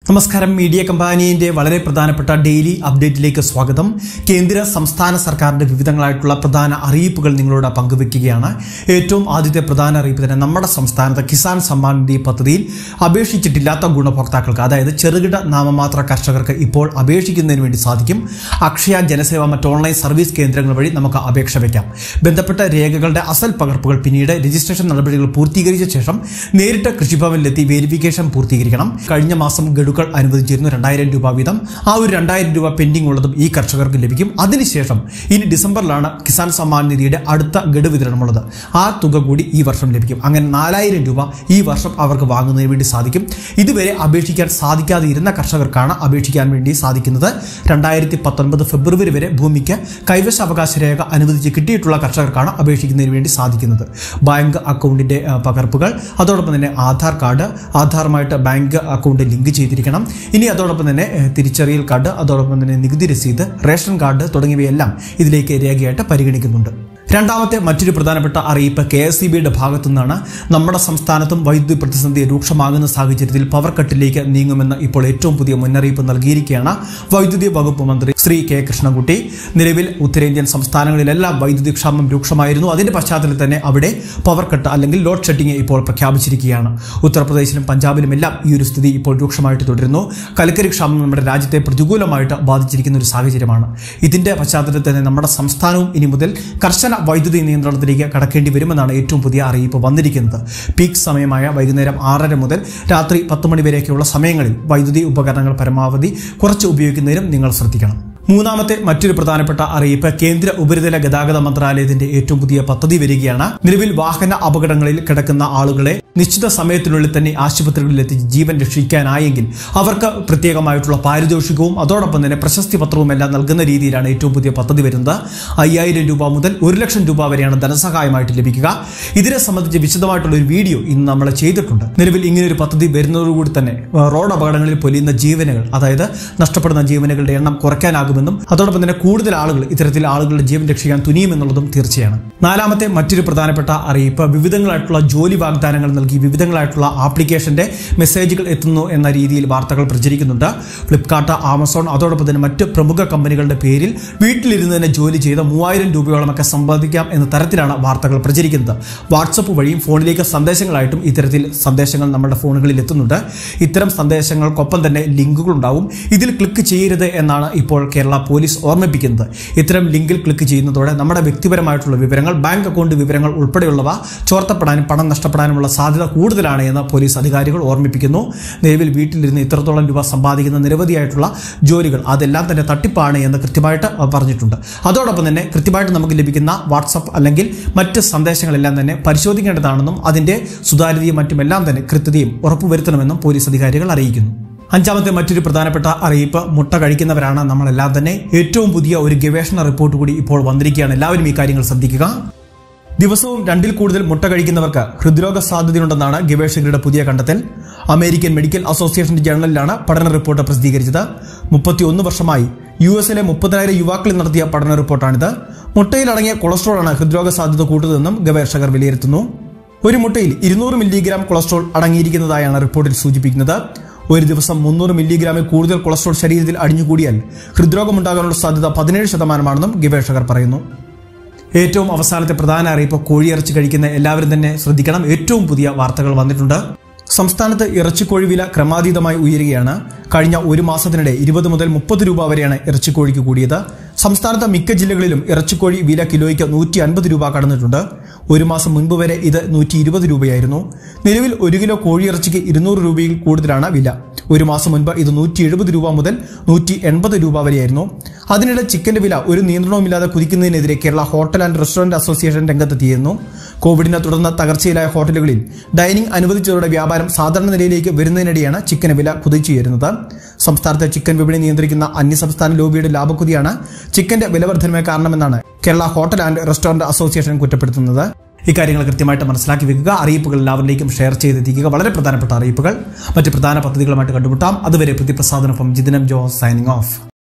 നമസ്കാരം മീഡിയ കമ്പാനിയുടെ വളരെ പ്രധാനപ്പെട്ട ഡെയിലി അപ്ഡേറ്റിലേക്ക് സ്വാഗതം കേന്ദ്ര സംസ്ഥാന സർക്കാരിന്റെ വിവിധങ്ങളായിട്ടുള്ള പ്രധാന അറിയിപ്പുകൾ നിങ്ങളോട് പങ്കുവെക്കുകയാണ് ഏറ്റവും ആദ്യത്തെ പ്രധാന അറിയിപ്പ് തന്നെ നമ്മുടെ സംസ്ഥാനത്ത് കിസാൻ സമ്മാൻ നിധി പദ്ധതിയിൽ അപേക്ഷിച്ചിട്ടില്ലാത്ത ഗുണഭോക്താക്കൾക്ക് അതായത് ചെറുകിട നാമമാത്ര കർഷകർക്ക് ഇപ്പോൾ അപേക്ഷിക്കുന്നതിന് വേണ്ടി സാധിക്കും അക്ഷയ ജനസേവ മറ്റ് ഓൺലൈൻ സർവീസ് കേന്ദ്രങ്ങൾ വഴി നമുക്ക് അപേക്ഷ വയ്ക്കാം ബന്ധപ്പെട്ട രേഖകളുടെ അസൽ പകർപ്പുകൾ പിന്നീട് രജിസ്ട്രേഷൻ നടപടികൾ പൂർത്തീകരിച്ച ശേഷം നേരിട്ട് കൃഷിഭവനിലെത്തി വെരിഫിക്കേഷൻ പൂർത്തീകരിക്കണം കഴിഞ്ഞ മാസം ഗഡുക്കൾ അനുവദിച്ചിരുന്നു രണ്ടായിരം രൂപ വീതം ആ ഒരു രണ്ടായിരം രൂപ പെൻഡിംഗ് ഉള്ളതും ഈ കർഷകർക്ക് ലഭിക്കും അതിനുശേഷം ഇനി ഡിസംബറിലാണ് കിസാൻ സമ്മാൻ നിധിയുടെ അടുത്ത ഗഡു വിതരണമുള്ളത് ആ തുക കൂടി ഈ വർഷം ലഭിക്കും അങ്ങനെ നാലായിരം രൂപ ഈ വർഷം അവർക്ക് വാങ്ങുന്നതിന് വേണ്ടി സാധിക്കും ഇതുവരെ അപേക്ഷിക്കാൻ സാധിക്കാതെ ഇരുന്ന കർഷകർക്കാണ് അപേക്ഷിക്കാൻ വേണ്ടി സാധിക്കുന്നത് രണ്ടായിരത്തി പത്തൊൻപത് ഫെബ്രുവരി വരെ ഭൂമിക്ക് കൈവശ അവകാശ രേഖ അനുവദിച്ച് കിട്ടിയിട്ടുള്ള കർഷകർക്കാണ് അപേക്ഷിക്കുന്നതിന് വേണ്ടി സാധിക്കുന്നത് ബാങ്ക് അക്കൗണ്ടിന്റെ ആ, പകർപ്പുകൾ അതോടൊപ്പം തന്നെ ആധാർ കാർഡ് ആധാറുമായിട്ട് ബാങ്ക് അക്കൗണ്ട് ലിങ്ക് ചെയ്തിരിക്കണം ഇനി അതോടൊപ്പം തന്നെ ഏ, തിരിച്ചറിയൽ കാർഡ് അതോടൊപ്പം തന്നെ നികുതി രസീത് റേഷൻ കാർഡ് തുടങ്ങിയവയെല്ലാം ഇതിലേക്ക് രേഖയായിട്ട് പരിഗണിക്കുന്നുണ്ട് രണ്ടാമത്തെ മറ്റൊരു പ്രധാനപ്പെട്ട അറിയിപ്പ് കെ എസ് സി ബിയുടെ ഭാഗത്തു നിന്നാണ് നമ്മുടെ സംസ്ഥാനത്തും വൈദ്യുതി പ്രതിസന്ധി രൂക്ഷമാകുന്ന സാഹചര്യത്തിൽ പവർ കട്ടിലേക്ക് നീങ്ങുമെന്ന് ഇപ്പോൾ ഏറ്റവും പുതിയ മുന്നറിയിപ്പ് നൽകിയിരിക്കുകയാണ് വൈദ്യുതി വകുപ്പ് മന്ത്രി ശ്രീ കെ കൃഷ്ണൻകുട്ടി നിലവിൽ ഉത്തരേന്ത്യൻ സംസ്ഥാനങ്ങളിലെല്ലാം വൈദ്യുതി ക്ഷാമം രൂക്ഷമായിരുന്നു അതിന്റെ പശ്ചാത്തലത്തിൽ തന്നെ അവിടെ പവർ കട്ട് അല്ലെങ്കിൽ ലോഡ് ഷെഡിംഗ് ഇപ്പോൾ പ്രഖ്യാപിച്ചിരിക്കുകയാണ് ഉത്തർപ്രദേശിലും പഞ്ചാബിലുമെല്ലാം ഈ ഒരു സ്ഥിതി ഇപ്പോൾ രൂക്ഷമായിട്ട് തുടരുന്നു കൽക്കരി ക്ഷാമം നമ്മുടെ രാജ്യത്തെ പ്രതികൂലമായിട്ട് ബാധിച്ചിരിക്കുന്ന ഒരു സാഹചര്യമാണ് ഇതിന്റെ പശ്ചാത്തലത്തിൽ തന്നെ നമ്മുടെ സംസ്ഥാനവും ഇനി മുതൽ കർശന വൈദ്യുതി നിയന്ത്രണത്തിലേക്ക് കടക്കേണ്ടി വരുമെന്നാണ് ഏറ്റവും പുതിയ അറിയിപ്പ് വന്നിരിക്കുന്നത് പീക്ക് സമയമായ വൈകുന്നേരം ആറര മുതൽ രാത്രി പത്ത് മണി വരെയൊക്കെയുള്ള സമയങ്ങളിൽ വൈദ്യുതി ഉപകരണങ്ങൾ പരമാവധി കുറച്ച് ഉപയോഗിക്കുന്നതിനും നിങ്ങൾ ശ്രദ്ധിക്കണം മൂന്നാമത്തെ മറ്റൊരു പ്രധാനപ്പെട്ട അറിയിപ്പ് കേന്ദ്ര ഉപരിതല ഗതാഗത മന്ത്രാലയത്തിന്റെ ഏറ്റവും പുതിയ പദ്ധതി വരികയാണ് നിലവിൽ വാഹന അപകടങ്ങളിൽ കിടക്കുന്ന ആളുകളെ നിശ്ചിത സമയത്തിനുള്ളിൽ തന്നെ ആശുപത്രികളിൽ എത്തിച്ച് ജീവൻ രക്ഷിക്കാനായെങ്കിൽ അവർക്ക് പ്രത്യേകമായിട്ടുള്ള പാരിതോഷികവും അതോടൊപ്പം തന്നെ പ്രശസ്തി പത്രവും എല്ലാം നൽകുന്ന രീതിയിലാണ് ഏറ്റവും പുതിയ പദ്ധതി വരുന്നത് അയ്യായിരം രൂപ മുതൽ ഒരു ലക്ഷം രൂപ വരെയാണ് ധനസഹായമായിട്ട് ലഭിക്കുക ഇതിനെ സംബന്ധിച്ച് വിശദമായിട്ടുള്ള ഒരു വീഡിയോ ഇന്ന് നമ്മൾ ചെയ്തിട്ടുണ്ട് നിലവിൽ ഇങ്ങനെ ഒരു പദ്ധതി വരുന്നതോടുകൂടി തന്നെ ആ, റോഡ് അപകടങ്ങളിൽ പൊലിയുന്ന ജീവനുകൾ അതായത് നഷ്ടപ്പെടുന്ന ജീവനുകളുടെ എണ്ണം കുറയ്ക്കാനാകുമെന്നും അതോടൊപ്പം തന്നെ കൂടുതൽ ആളുകൾ ഇത്തരത്തിൽ ആളുകളുടെ ജീവൻ രക്ഷിക്കാൻ തുനിയുമെന്നുള്ളതും തീർച്ചയാണ് നാലാമത്തെ മറ്റൊരു പ്രധാനപ്പെട്ട അറിയിപ്പ് വിവിധങ്ങളായിട്ടുള്ള ജോലി വാഗ്ദാനങ്ങൾ നൽകി വിവിധങ്ങളായിട്ടുള്ള ആപ്ലിക്കേഷന്റെ മെസ്സേജുകൾ എത്തുന്നു എന്ന രീതിയിൽ വാർത്തകൾ പ്രചരിക്കുന്നുണ്ട് ഫ്ലിപ്കാർട്ട് ആമസോൺ അതോടൊപ്പം തന്നെ മറ്റ് പ്രമുഖ കമ്പനികളുടെ പേരിൽ വീട്ടിലിരുന്ന് തന്നെ ജോലി ചെയ്ത മൂവായിരം രൂപയോളമൊക്കെ സമ്പാദിക്കാം എന്ന തരത്തിലാണ് വാർത്തകൾ പ്രചരിക്കുന്നത് വാട്സപ്പ് വഴിയും ഫോണിലേക്ക് സന്ദേശങ്ങളായിട്ടും ഇത്തരത്തിൽ സന്ദേശങ്ങൾ നമ്മുടെ ഫോണുകളിൽ എത്തുന്നുണ്ട് ഇത്തരം സന്ദേശങ്ങൾക്കൊപ്പം തന്നെ ലിങ്കുകൾ ഉണ്ടാവും ഇതിൽ ക്ലിക്ക് ചെയ്യരുത് എന്നാണ് ഇപ്പോൾ കേരള പോലീസ് ഓർമ്മിപ്പിക്കുന്നത് ഇത്തരം ലിങ്കിൽ ക്ലിക്ക് ചെയ്യുന്നതോടെ നമ്മുടെ വ്യക്തിപരമായിട്ടുള്ള വിവരങ്ങൾ ബാങ്ക് അക്കൗണ്ട് വിവരങ്ങൾ ഉൾപ്പെടെയുള്ളവ ചോർത്തപ്പെടാനും പണം നഷ്ടപ്പെടാനുമുള്ള സാധ്യത കൂടുതലാണ് എന്ന് പോലീസ് അധികാരികൾ ഓർമ്മിപ്പിക്കുന്നു നിലവിൽ വീട്ടിലിരുന്ന് ഇത്രത്തോളം രൂപ സമ്പാദിക്കുന്ന നിരവധിയായിട്ടുള്ള ജോലികൾ അതെല്ലാം തന്നെ തട്ടിപ്പാണ് എന്ന് കൃത്യമായിട്ട് പറഞ്ഞിട്ടുണ്ട് അതോടൊപ്പം തന്നെ കൃത്യമായിട്ട് നമുക്ക് ലഭിക്കുന്ന വാട്സപ്പ് അല്ലെങ്കിൽ മറ്റ് സന്ദേശങ്ങളെല്ലാം തന്നെ പരിശോധിക്കേണ്ടതാണെന്നും അതിന്റെ സുതാര്യതയും മറ്റുമെല്ലാം തന്നെ കൃത്യതയും ഉറപ്പുവരുത്തണമെന്നും പോലീസ് അധികാരികൾ അറിയിക്കുന്നു അഞ്ചാമത്തെ മറ്റൊരു പ്രധാനപ്പെട്ട അറിയിപ്പ് മുട്ട കഴിക്കുന്നവരാണ് നമ്മളെല്ലാം തന്നെ ഏറ്റവും പുതിയ ഒരു ഗവേഷണ റിപ്പോർട്ട് കൂടി ഇപ്പോൾ വന്നിരിക്കുകയാണ് എല്ലാവരും ഈ കാര്യങ്ങൾ ശ്രദ്ധിക്കുക ദിവസവും രണ്ടിൽ കൂടുതൽ മുട്ട കഴിക്കുന്നവർക്ക് ഹൃദ്രോഗ സാധ്യതയുണ്ടെന്നാണ് ഗവേഷകരുടെ പുതിയ കണ്ടെത്തൽ അമേരിക്കൻ മെഡിക്കൽ അസോസിയേഷൻ ജേണലിലാണ് പഠന റിപ്പോർട്ട് പ്രസിദ്ധീകരിച്ചത് മുപ്പത്തിയൊന്ന് വർഷമായി യു എസിലെ മുപ്പതിനായിരം യുവാക്കളിൽ നടത്തിയ പഠന റിപ്പോർട്ടാണിത് മുട്ടയിൽ അടങ്ങിയ കൊളസ്ട്രോളാണ് ഹൃദ്രോഗ സാധ്യത കൂട്ടുന്നതെന്നും ഗവേഷകർ വിലയിരുത്തുന്നു ഒരു മുട്ടയിൽ ഇരുന്നൂറ് മില്ലിഗ്രാം കൊളസ്ട്രോൾ അടങ്ങിയിരിക്കുന്നതായാണ് റിപ്പോർട്ടിൽ സൂചിപ്പിക്കുന്നത് ഒരു ദിവസം മുന്നൂറ് മില്ലിഗ്രാമിൽ കൂടുതൽ കൊളസ്ട്രോൾ ശരീരത്തിൽ അടിഞ്ഞുകൂടിയാൽ ഹൃദ്രോഗമുണ്ടാകാനുള്ള സാധ്യത പതിനേഴ് ശതമാനമാണെന്നും ഗവേഷകർ പറയുന്നു ഏറ്റവും അവസാനത്തെ പ്രധാന അറിയിപ്പ് കോഴിയിറച്ചി കഴിക്കുന്ന എല്ലാവരും തന്നെ ശ്രദ്ധിക്കണം ഏറ്റവും പുതിയ വാർത്തകൾ വന്നിട്ടുണ്ട് സംസ്ഥാനത്ത് ഇറച്ചിക്കോഴി വില ക്രമാതീതമായി ഉയരുകയാണ് കഴിഞ്ഞ ഒരു മാസത്തിനിടെ ഇരുപത് മുതൽ മുപ്പത് രൂപ വരെയാണ് ഇറച്ചിക്കോഴിക്ക് കൂടിയത് സംസ്ഥാനത്തെ മിക്ക ജില്ലകളിലും ഇറച്ചിക്കോഴി വില കിലോയ്ക്ക് നൂറ്റി അൻപത് രൂപ കടന്നിട്ടുണ്ട് ഒരു മാസം മുൻപ് വരെ ഇത് നൂറ്റി ഇരുപത് രൂപയായിരുന്നു നിലവിൽ ഒരു കിലോ കോഴിയിറച്ചിക്ക് ഇരുന്നൂറ് രൂപയിൽ കൂടുതലാണ് വില ഒരു മാസം മുൻപ് ഇത് നൂറ്റി എഴുപത് രൂപ മുതൽ നൂറ്റി എൺപത് രൂപ വരെയായിരുന്നു അതിനിടെ ചിക്കന്റെ വില ഒരു നിയന്ത്രണവുമില്ലാതെ കുതിക്കുന്നതിനെതിരെ Kerala hotel and restaurant association രംഗത്തെത്തിയിരുന്നു കോവിഡിനെ തുടർന്ന് തകർച്ചയിലായ ഹോട്ടലുകളിൽ ഡൈനിങ് അനുവദിച്ചതോടെ വ്യാപാരം സാധാരണ നിലയിലേക്ക് വരുന്നതിനിടെയാണ് ചിക്കന് വില കുതിച്ചുയരുന്നത് സംസ്ഥാനത്തെ ചിക്കൻ വിപണി നിയന്ത്രിക്കുന്ന അന്യസംസ്ഥാന ലോബിയുടെ ലാഭക്കുതിയാണ് ചിക്കന്റെ വിലവർദ്ധനവ് കാരണമെന്നാണ് Kerala hotel and restaurant association കുറ്റപ്പെടുത്തുന്നത് ഇക്കാര്യങ്ങൾ കൃത്യമായിട്ട് മനസ്സിലാക്കി വെക്കുക അറിയിപ്പുകൾ എല്ലാവരിലേക്കും ഷെയർ ചെയ്തെത്തിക്കുക വളരെ പ്രധാനപ്പെട്ട അറിയിപ്പുകൾ മറ്റ് പ്രധാന പദ്ധതികളുമായിട്ട് കണ്ടുമുട്ടാം അതുവരെ പ്രതിപ്രസാദനൊപ്പം ജിതിനം ജോസ് സൈനിങ് ഓഫ്